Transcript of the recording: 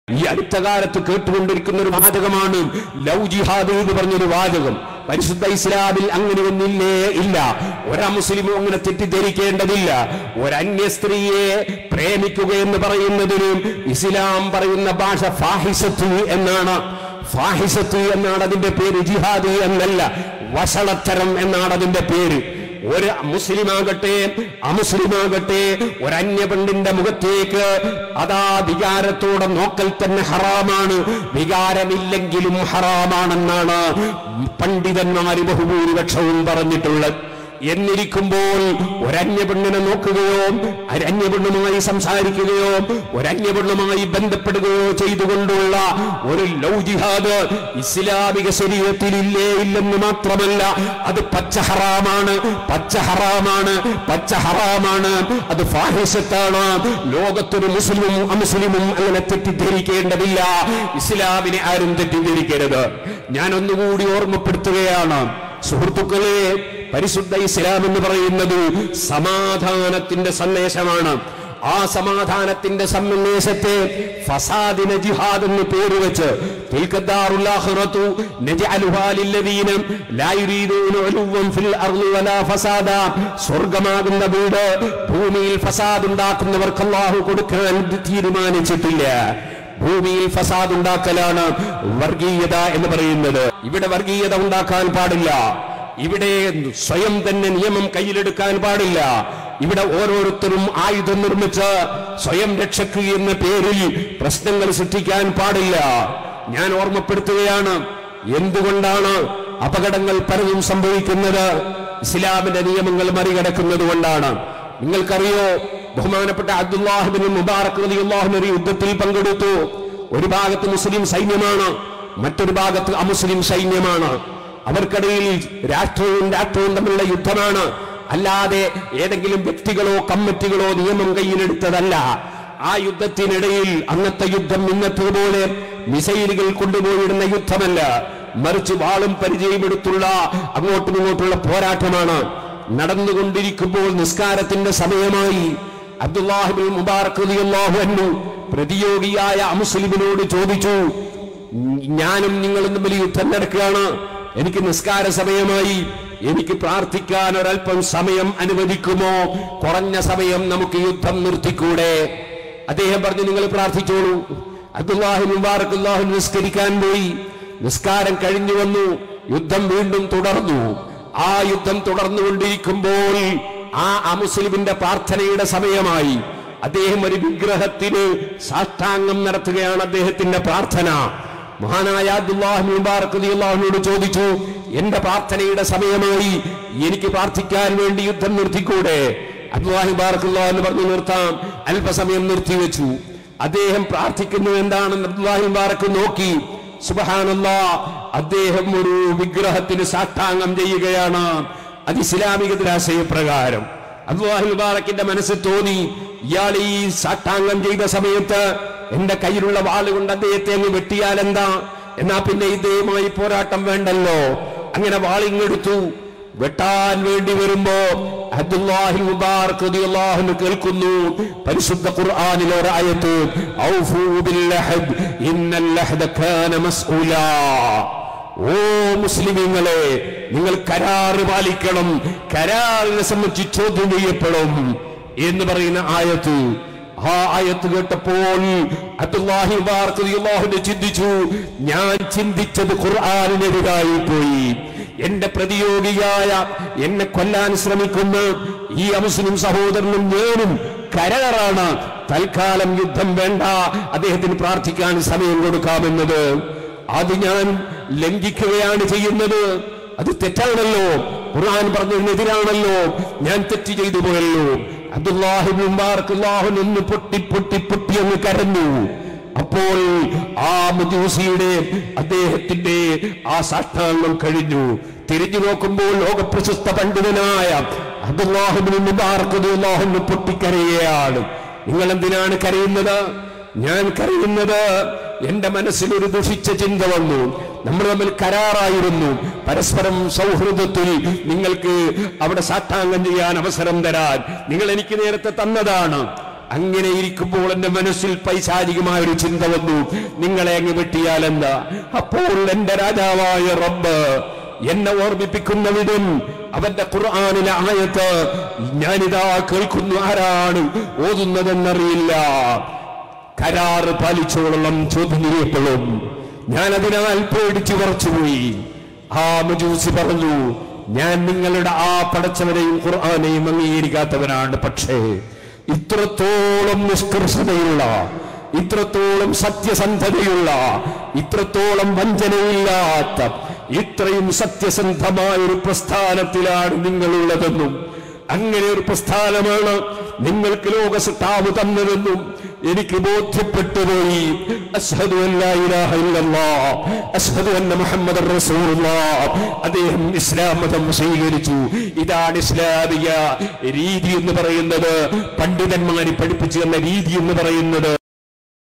ഈ അടുത്ത കാലത്ത് കേട്ടുകൊണ്ടിരിക്കുന്ന ഒരു വാചകമാണ് ലവ് ജിഹാദ് എന്ന് പറഞ്ഞൊരു വാചകം പരിശുദ്ധ ഇസ്ലാമിൽ അങ്ങനെ ഒന്നില്ലേ ഇല്ല ഒരാ മുസ്ലിമും അങ്ങനെ തെറ്റിദ്ധരിക്കേണ്ടതില്ല ഒരന്യ സ്ത്രീയെ പ്രേമിക്കുക എന്ന് പറയുന്നതിന് ഇസ്ലാം പറയുന്ന ഭാഷ ഫാഹിസത്ത് എന്നാണ് ഫാഹിസത്ത് എന്നാണ് അതിന്റെ പേര് ജിഹാദ് എന്നല്ല വഷളത്തരം എന്നാണ് അതിന്റെ പേര് ഒരു മുസ്ലിമാകട്ടെ അമുസ്ലിമാകട്ടെ ഒരു അന്യപെണ്ണിന്റെ മുഖത്തേക്ക് അതാ വികാരത്തോടെ നോക്കൽ തന്നെ ഹറാമാണ് വികാരമില്ലെങ്കിലും ഹറാമാണെന്നാണ് പണ്ഡിതന്മാര് ബഹുഭൂരിപക്ഷവും പറഞ്ഞിട്ടുള്ളത് എന്നിരിക്കുമ്പോൾ ഒരന്യപെണ്ണിനെ നോക്കുകയോ ഒരന്യപെണ്ണുമായി സംസാരിക്കുകയോ ഒരന്യപെണ്ണുമായി ബന്ധപ്പെടുകയോ ചെയ്തുകൊണ്ടുള്ള ഒരു ലവ് ജിഹാദ് ഇസ്ലാമിക ശരീരത്തിൽ ഇല്ലേ ഇല്ലെന്ന് മാത്രമല്ല അത് പച്ച ഹറാമാണ് പച്ച ഹറാമാണ് പച്ച ഹറാമാണ് അത് ഫാഹിസത്താണ് ലോകത്തൊരു മുസ്ലിമും അമുസ്ലിമും അങ്ങനെ തെറ്റിദ്ധരിക്കേണ്ടതില്ല ഇസ്ലാമിനെ ആരും തെറ്റിദ്ധരിക്കരുത് ഞാൻ ഒന്നുകൂടി ഓർമ്മപ്പെടുത്തുകയാണ് സുഹൃത്തുക്കളെ പരിശുദ്ധ ഇസ്ലാം എന്ന് പറയുന്നത് സമാധാനത്തിന്റെ സന്ദേശമാണ് ആ സമാധാനത്തിന്റെ സന്ദേശത്തെ ഫസാദിന ജിഹാദ് എന്ന് പേര് വെച്ച് തിൽക്കദ്ദാറുല്ലാഹിറത്തു നജഅലുഹാ ലില്ലദീന ലാ യുരീദൂന ഉലുവ്വൻ ഫിൽ അർളി വലാ ഫസാദ സ്വർഗ്ഗമാകുന്ന വീട് ഭൂമിയിൽ ഫസാദ് ഉണ്ടാക്കുന്നവർക്ക് അല്ലാഹു കൊടുക്കാൻ തീരുമാനിച്ചിട്ടില്ല ഭൂമിയിൽ ഫസാദ് ഉണ്ടാക്കലാണ് വർഗീയത എന്ന് പറയുന്നത് ഇവിടെ വർഗീയത ഉണ്ടാക്കാൻ പാടില്ല ഇവിടെ സ്വയം തന്നെ നിയമം കയ്യിലെടുക്കാൻ പാടില്ല ഇവിടെ ഓരോരുത്തരും ആയുധം നിർമ്മിച്ച് സ്വയം രക്ഷയ്ക്ക് എന്ന പേരിൽ പ്രശ്നങ്ങൾ സൃഷ്ടിക്കാൻ പാടില്ല ഞാൻ ഓർമ്മപ്പെടുത്തുകയാണ് എന്തുകൊണ്ടാണ് അപകടങ്ങൾ പലതും സംഭവിക്കുന്നത് ഇസ്ലാമിന്റെ നിയമങ്ങൾ മറികടക്കുന്നത് കൊണ്ടാണ് നിങ്ങൾക്കറിയോ ബഹുമാനപ്പെട്ട അബ്ദുല്ലാഹിബിൻ മുബാറക് റളിയല്ലാഹു ഒരു യുദ്ധത്തിൽ പങ്കെടുത്തു ഒരു ഭാഗത്ത് മുസ്ലിം സൈന്യമാണ് മറ്റൊരു ഭാഗത്ത് അമുസ്ലിം സൈന്യമാണ് അവർക്കിടയിൽ രാഷ്ട്രവും രാഷ്ട്രവും തമ്മിലുള്ള യുദ്ധമാണ് അല്ലാതെ ഏതെങ്കിലും വ്യക്തികളോ കമ്മിറ്റികളോ നിയമം കയ്യിലെടുത്തതല്ല ആ യുദ്ധത്തിനിടയിൽ അന്നത്തെ യുദ്ധം ഇന്നത്തേതുപോലെ മിസൈലുകൾ കൊണ്ടുപോയിടുന്ന യുദ്ധമല്ല മറിച്ച് വാളും പരിചയമെടുത്തുള്ള അങ്ങോട്ടും ഇങ്ങോട്ടുള്ള പോരാട്ടമാണ് നടന്നുകൊണ്ടിരിക്കുമ്പോൾ നിസ്കാരത്തിന്റെ സമയമായി അബ്ദുല്ലാഹിബിൻ മുബാറക് റളിയല്ലാഹു അൻഹു പ്രതിയോഗിയായ അമുസ്ലിമിനോട് ചോദിച്ചു ഞാനും നിങ്ങളും തമ്മിൽ യുദ്ധം നടക്കുകയാണ് എനിക്ക് നിസ്കാര സമയമായി എനിക്ക് പ്രാർത്ഥിക്കാൻ ഒരല്പം സമയം അനുവദിക്കുമോ കുറഞ്ഞ സമയം നമുക്ക് യുദ്ധം നിർത്തിക്കൂടെ അദ്ദേഹം പറഞ്ഞു നിങ്ങൾ പ്രാർത്ഥിച്ചോളൂ അബ്ദുല്ലാഹി മുബാറക് അല്ലാഹു നിസ്കരിക്കാൻ പോയി നിസ്കാരം കഴിഞ്ഞു വന്നു യുദ്ധം വീണ്ടും തുടർന്നു ആ യുദ്ധം തുടർന്നുകൊണ്ടിരിക്കുമ്പോൾ ആ അമുസ്ലിമിന്റെ പ്രാർത്ഥനയുടെ സമയമായി അദ്ദേഹം ഒരു വിഗ്രഹത്തിന് സാഷ്ടാംഗം നടത്തുകയാണ് അദ്ദേഹത്തിന്റെ പ്രാർത്ഥന മഹാനായ അബ്ദുല്ലാഹി മുബാറക് റളിയല്ലാഹുവിനോട് ചോദിച്ചു എന്റെ പ്രാർത്ഥനയുടെ സമയമായി എനിക്ക് പ്രാർത്ഥിക്കാൻ വേണ്ടി യുദ്ധം നിർത്തിക്കൂടെ അബ്ദുല്ലാഹി മുബാറക് എന്ന് പറഞ്ഞു നിർത്താം അല്പസമയം നിർത്തിവെച്ചു അദ്ദേഹം പ്രാർത്ഥിക്കുന്നു എന്താണെന്ന് അബ്ദുല്ലാഹി മുബാറക് നോക്കി സുബഹാനല്ലാ അദ്ദേഹം ഒരു വിഗ്രഹത്തിന് സാഷ്ടാംഗം ചെയ്യുകയാണ് അത് ഇസ്ലാമിക ദരാശയപ്രകാരം അബ്ദുല്ലാഹി മുബാറക്കിന്റെ മനസ്സിൽ തോന്നി ഇയാൾ ഈ സാഷ്ടാംഗം ചെയ്ത സമയത്ത് എന്റെ കയ്യിലുള്ള വാളുകൊണ്ട് അദ്ദേഹത്തെ അങ്ങ് വെട്ടിയാൽ എന്താ എന്നാ പിന്നെ ഇദ്ദേഹമായി പോരാട്ടം വേണ്ടല്ലോ അങ്ങനെ വാളിങ്ങെടുത്തു വെട്ടാൻ വേണ്ടി വരുമ്പോ അബ്ദുല്ലാഹി മുബാറക് റളിയല്ലാഹു അൻഹു കേൾക്കുന്നു പരിശുദ്ധ ഖുർആനിലെ ഒരു ആയത്ത് ഔഫൂ ബിൽ ലഹദ് ഇന്നൽ ലഹദ കാന മസ്ഊലാ ഓ മുസ്ലിമീങ്ങളെ നിങ്ങൾ കരാറ് പാലിക്കണം കരാറിനെ സംബന്ധിച്ച് ചോദ്യം ചെയ്യപ്പെടും എന്ന് പറയുന്ന ആയത്ത് ആ ആയത്ത് കേട്ടപ്പോൾ അബ്ദുല്ലാഹി മുബാറക് റളിയല്ലാഹു അൻഹു ചിന്തിച്ചു ഞാൻ ചിന്തിച്ചത് ഖുർആനിനെതിരായി പോയി എന്റെ പ്രതിയോഗിയായ എന്നെ കൊല്ലാൻ ശ്രമിക്കുന്ന ഈ അമുസ്ലിം സഹോദരനും ഞാനും കരാറാണ് തൽക്കാലം യുദ്ധം വേണ്ട അദ്ദേഹത്തിന് പ്രാർത്ഥിക്കാൻ സമയം കൊടുക്കാമെന്നത് അത് ഞാൻ ലംഘിക്കുകയാണ് ചെയ്യുന്നത് അത് തെറ്റാണല്ലോ ഖുർആൻ പറഞ്ഞതിനെതിരാണല്ലോ ഞാൻ തെറ്റ് ചെയ്തു പോയല്ലോ അബ്ദുല്ലാഹി മുബാറക് അല്ലാഹു നിന്ന് പൊട്ടി പൊട്ടി പൊട്ടി അങ്ങ് കരഞ്ഞു അപ്പോൾ ആ മുജൂസിയുടെ അദ്ദേഹത്തിന്റെ ആ സാഷ്ടാംഗം കഴിഞ്ഞു തിരിഞ്ഞു നോക്കുമ്പോൾ ലോകപ്രശസ്ത പണ്ഡിതനായ അബ്ദുല്ലാഹിബിന് മുബാറക് അല്ലാഹു പൊട്ടിക്കരയുകയാണ് നിങ്ങൾ എന്തിനാണ് കരയുന്നത് ഞാൻ കരയുന്നത് എന്റെ മനസ്സിൽ ഒരു ദുഷിച്ച ചിന്ത വന്നു നമ്മൾ തമ്മിൽ കരാറായിരുന്നു പരസ്പരം സൗഹൃദത്തിൽ നിങ്ങൾക്ക് അവിടെ സാഷ്ടാംഗം ചെയ്യാൻ അവസരം തരാൻ നിങ്ങൾ എനിക്ക് നേരത്തെ തന്നതാണ് അങ്ങനെ ഇരിക്കുമ്പോൾ എന്റെ മനസ്സിൽ പൈശാചികമായ ഒരു ചിന്ത വന്നു നിങ്ങളെ അങ്ങ് വെട്ടിയാലെന്താ അപ്പോൾ എന്റെ രാജാവായ റബ്ബ് എന്നെ ഓർമ്മിപ്പിക്കുന്ന വിധം അവന്റെ ഖുർആാനിലെ ആയത്ത് ഞാനിതാ കേൾക്കുന്നു ആരാണ് ഓതുന്നതെന്നറിയില്ല കരാറ് പാലിച്ചോളം ചോദ്യം ചെയ്യപ്പെടും ഞാൻ അതിനാൽ പേടിച്ചു പറച്ചുപോയി ആ മജൂസി പറഞ്ഞു ഞാൻ നിങ്ങളുടെ ആ പടച്ചവരെയും ഖുർആാനെയും അംഗീകരിക്കാത്തവനാണ് പക്ഷേ ഇത്രത്തോളം നിഷ്കർഷതയുള്ള ഇത്രത്തോളം സത്യസന്ധതയുള്ള ഇത്രത്തോളം വഞ്ചനയില്ലാത്ത ഇത്രയും സത്യസന്ധമായ ഒരു പ്രസ്ഥാനത്തിലാണ് നിങ്ങളുള്ളതെന്നും അങ്ങനെ ഒരു പ്രസ്ഥാനമാണ് നിങ്ങൾക്ക് ലോകസട്ടാവ് തന്നതെന്നും എനിക്ക് ബോധ്യപ്പെട്ടു പോയി അഷ്ഹദു അൻ ലാ ഇലാഹ ഇല്ലല്ലാഹ് അഷ്ഹദു അന്ന മുഹമ്മദർ റസൂലുള്ളാഹ് അദ്ദേഹം ഇസ്ലാം മതം സ്വീകരിച്ചു ഇതാണ് ഇസ്ലാമിക രീതി എന്ന് പറയുന്നത് പണ്ഡിതന്മാരെ പഠിപ്പിച്ചു തന്ന രീതി എന്ന് പറയുന്നത്